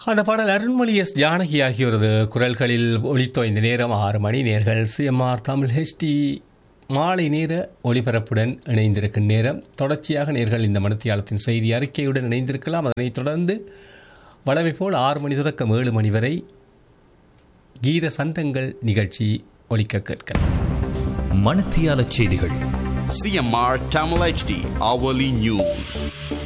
அந்த பாடல் அருண்மொழி எஸ் ஜானகி ஆகியோரது குரல்களில் ஒளித்தோ இந்த நேரம் ஆறு மணி நேர்கள் சிஎம்ஆர் தமிழ் ஹெச்டி மாலை நேர ஒளிபரப்புடன் இணைந்திருக்கும் நேரம் தொடர்ச்சியாக நேர்கள் இந்த மனத்தியாலத்தின் செய்தி அறிக்கையுடன் இணைந்திருக்கலாம் அதனைத் தொடர்ந்து வளவை போல் ஆறு மணி தொடக்கம் ஏழு மணி வரை கீத சந்தங்கள் நிகழ்ச்சி ஒலிக்க கேட்கலாம் மணத்தியால செய்திகள் CMR Tamil HD hourly news.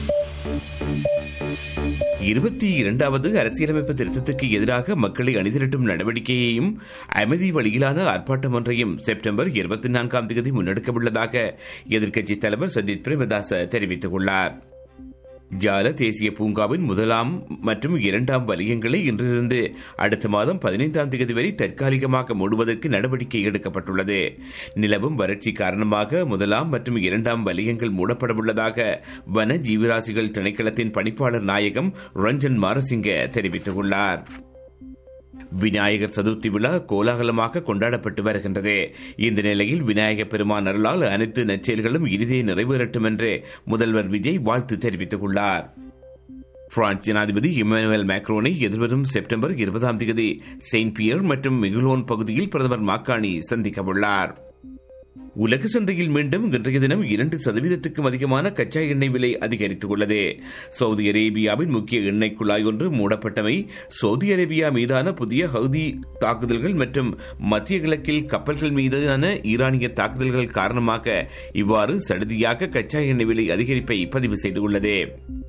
இருபத்தி இரண்டாவது அரசியலமைப்பு திருத்தத்துக்கு எதிராக மக்களை அணிதிரட்டும் நடவடிக்கையையும் அமைதி வழியிலான ஆர்ப்பாட்டம் ஒன்றையும் செப்டம்பர் இருபத்தி நான்காம் தேதி முன்னெடுக்கவுள்ளதாக எதிர்க்கட்சித் தலைவர் சஜித் பிரேமதாச தெரிவித்துள்ளார் ஜால தேசிய பூங்காவின் முதலாம் மற்றும் இரண்டாம் வலயங்களை இன்றிருந்து அடுத்த மாதம் பதினைந்தாம் தேதி வரை தற்காலிகமாக மூடுவதற்கு நடவடிக்கை எடுக்கப்பட்டுள்ளது நிலவும் வறட்சி காரணமாக முதலாம் மற்றும் இரண்டாம் வலயங்கள் மூடப்படவுள்ளதாக வன ஜீவராசிகள் திணைக்களத்தின் பணிப்பாளர் நாயகம் ரஞ்சன் மாரசிங்க தெரிவித்துள்ளார் விநாயகர் சதுர்த்தி விழா கோலாகலமாக கொண்டாடப்பட்டு வருகின்றது இந்த நிலையில் விநாயகர் பெருமான் அருளால் அனைத்து நற்செயல்களும் இறுதியை நிறைவேறட்டும் என்று முதல்வர் விஜய் வாழ்த்து தெரிவித்துள்ளார் பிரான்ஸ் ஜனாதிபதி இமானுவேல் மேக்ரோனை எதிர்வரும் செப்டம்பர் இருபதாம் தேதி செயின்ட் பியர் மற்றும் மிகுலோன் பகுதியில் பிரதமர் மாக்காணி சந்திக்கவுள்ளார் உலக சந்தையில் மீண்டும் இன்றைய தினம் இரண்டு சதவீதத்துக்கும் அதிகமான கச்சா எண்ணெய் விலை அதிகரித்துள்ளது சவுதி அரேபியாவின் முக்கிய எண்ணெய் குழாய் ஒன்று மூடப்பட்டமை சவுதி அரேபியா மீதான புதிய ஹவுதி தாக்குதல்கள் மற்றும் மத்திய கிழக்கில் கப்பல்கள் மீதான ஈரானிய தாக்குதல்கள் காரணமாக இவ்வாறு சடுதியாக கச்சா எண்ணெய் விலை அதிகரிப்பை பதிவு செய்துள்ளது